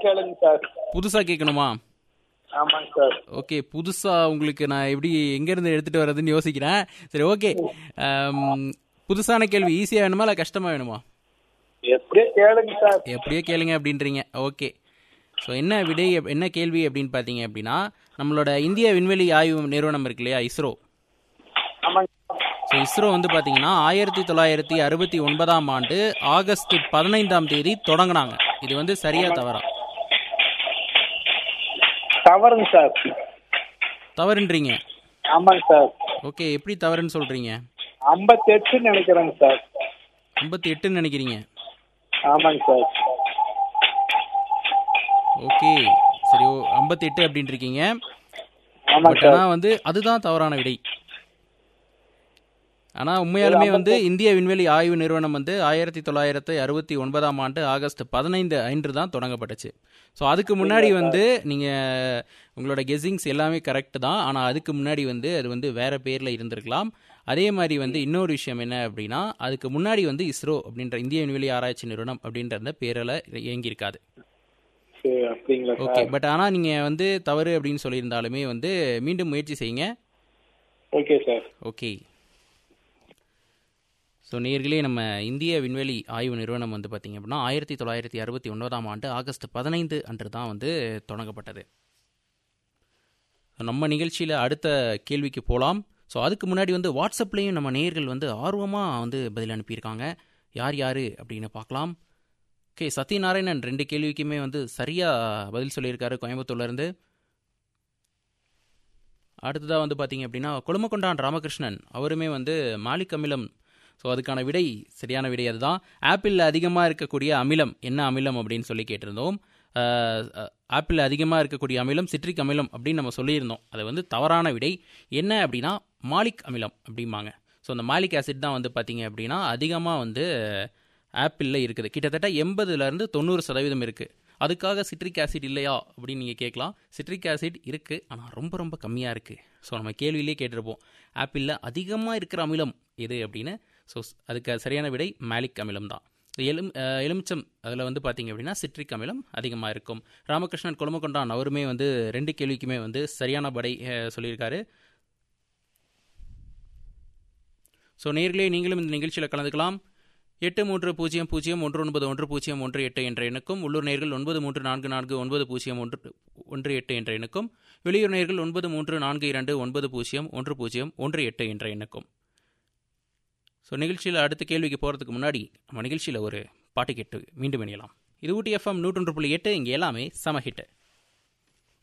கேளுங்க சார் புதுசாக கேட்கணுமா ஆமாங்க சார் ஓகே புதுசாக உங்களுக்கு நான் எப்படி எங்கேருந்து எடுத்துகிட்டு வர்றதுன்னு யோசிக்கிறேன் சரி ஓகே புதுசான கேள்வி ஈஸியாக வேணுமா இல்லை கஷ்டமாக வேணுமா எப்படியே கேளுங்க சார் எப்படியோ கேளுங்க அப்படின்றீங்க ஓகே ஸோ என்ன விடை அப்- என்ன கேள்வி அப்படின்னு பார்த்தீங்க அப்படின்னா நம்மளோட இந்திய விண்வெளி ஆய்வு நிறுவனம் இருக்கு இல்லையா இஸ்ரோ ஆமாங்க ஸோ இஸ்ரோ வந்து பார்த்தீங்கன்னா ஆயிரத்தி தொள்ளாயிரத்தி அறுபத்தி ஒன்பதாம் ஆண்டு ஆகஸ்ட் பதினைந்தாம் தேதி தொடங்கினாங்க இது வந்து சரியா தவறா தவறுங்க சார் தவறுன்றீங்க ஆமாங்க சார் ஓகே எப்படி தவறுன்னு சொல்கிறீங்க ஐம்பத்தெட்டுன்னு நினைக்கிறேங்க சார் ஐம்பத்தி எட்டுன்னு நினைக்கிறீங்க ஆமாங்க சார் ஓகே சரி ஓ ஐம்பத்தி எட்டு அப்படின்னு இருக்கீங்க ஆமாங்க பட் சார் ஆனால் வந்து அதுதான் தவறான விடை ஆனால் உண்மையாலுமே வந்து இந்திய விண்வெளி ஆய்வு நிறுவனம் வந்து ஆயிரத்தி தொள்ளாயிரத்தி அறுபத்தி ஒன்பதாம் ஆண்டு ஆகஸ்ட் பதினைந்து அன்று தான் தொடங்கப்பட்டுச்சு ஸோ அதுக்கு முன்னாடி வந்து நீங்கள் உங்களோட கெஸ்ஸிங்ஸ் எல்லாமே கரெக்ட் தான் ஆனால் அதுக்கு முன்னாடி வந்து அது வந்து வேற பேரில் இருந்திருக்கலாம் அதே மாதிரி வந்து இன்னொரு விஷயம் என்ன அப்படின்னா அதுக்கு முன்னாடி வந்து இஸ்ரோ அப்படின்ற இந்திய விண்வெளி ஆராய்ச்சி நிறுவனம் அப்படின்ற அந்த பேரில் இயங்கியிருக்காது சரி அப்படிங்களா ஓகே சார் பட் ஆனால் நீங்கள் வந்து தவறு அப்படின்னு சொல்லியிருந்தாலுமே வந்து மீண்டும் முயற்சி செய்யுங்க ஓகே சார் ஓகே ஸோ நேர்களே நம்ம இந்திய விண்வெளி ஆய்வு நிறுவனம் வந்து பார்த்திங்க அப்படின்னா ஆயிரத்தி தொள்ளாயிரத்தி அறுபத்தி ஒன்பதாம் ஆண்டு ஆகஸ்ட் பதினைந்து அன்று தான் வந்து தொடங்கப்பட்டது நம்ம நிகழ்ச்சியில் அடுத்த கேள்விக்கு போகலாம் ஸோ அதுக்கு முன்னாடி வந்து வாட்ஸ்அப்லேயும் நம்ம நேயர்கள் வந்து ஆர்வமாக வந்து பதில் அனுப்பியிருக்காங்க யார் யார் அப்படின்னு பார்க்கலாம் ஓகே சத்யநாராயணன் ரெண்டு கேள்விக்குமே வந்து சரியாக பதில் சொல்லியிருக்காரு கோயம்புத்தூர்லேருந்து அடுத்ததாக வந்து பார்த்தீங்க அப்படின்னா கொழுமக்கொண்டான் ராமகிருஷ்ணன் அவருமே வந்து மாலிக் அமிலம் ஸோ அதுக்கான விடை சரியான விடை அதுதான் ஆப்பிளில் அதிகமாக இருக்கக்கூடிய அமிலம் என்ன அமிலம் அப்படின்னு சொல்லி கேட்டிருந்தோம் ஆப்பிளில் அதிகமாக இருக்கக்கூடிய அமிலம் சிட்ரிக் அமிலம் அப்படின்னு நம்ம சொல்லியிருந்தோம் அது வந்து தவறான விடை என்ன அப்படின்னா மாலிக் அமிலம் அப்படிம்பாங்க ஸோ அந்த மாலிக் ஆசிட் தான் வந்து பார்த்தீங்க அப்படின்னா அதிகமாக வந்து ஆப்பிளில் இருக்குது கிட்டத்தட்ட எண்பதுலேருந்து தொண்ணூறு சதவீதம் இருக்குது அதுக்காக சிட்ரிக் ஆசிட் இல்லையா அப்படின்னு நீங்கள் கேட்கலாம் சிட்ரிக் ஆசிட் இருக்குது ஆனால் ரொம்ப ரொம்ப கம்மியாக இருக்குது ஸோ நம்ம கேள்வியிலே கேட்டிருப்போம் ஆப்பிளில் அதிகமாக இருக்கிற அமிலம் எது அப்படின்னு ஸோ அதுக்கு சரியான விடை மேலிக் அமிலம் தான் எலும் அஹ், எலுமிச்சம் அதில் வந்து பார்த்தீங்க அப்படின்னா சிட்ரிக் அமிலம் அதிகமாக இருக்கும் ராமகிருஷ்ணன் கொழுமக்கொண்டான் அவருமே வந்து ரெண்டு கேள்விக்குமே வந்து சரியான படை அஹ், சொல்லியிருக்காரு ஸோ நேர்களே நீங்களும் இந்த நிகழ்ச்சியில் கலந்துக்கலாம் எட்டு மூன்று பூஜ்ஜியம் பூஜ்ஜியம் ஒன்று ஒன்பது ஒன்று பூஜ்ஜியம் ஒன்று எட்டு என்ற எண்ணுக்கும் உள்ளூர் நேர்கள் ஒன்பது மூன்று நான்கு நான்கு ஒன்பது பூஜ்ஜியம் ஒன்று ஒன்று எட்டு என்ற எண்ணுக்கும் வெளியூர் நேர்கள் ஒன்பது மூன்று நான்கு இரண்டு ஒன்பது பூஜ்ஜியம் ஒன்று பூஜ்ஜியம் ஒன்று எட்டு என்ற எண்ணுக்கும் ஸோ நிகழ்ச்சியில் அடுத்த கேள்விக்கு போகிறதுக்கு முன்னாடி நம்ம நிகழ்ச்சியில் ஒரு பாட்டு கேட்டு மீண்டும் இணையலாம் இது ஊட்டி எஃப்எம் நூற்றொன்று புள்ளி எட்டு இங்கே எல்லாமே சம ஹிட்டு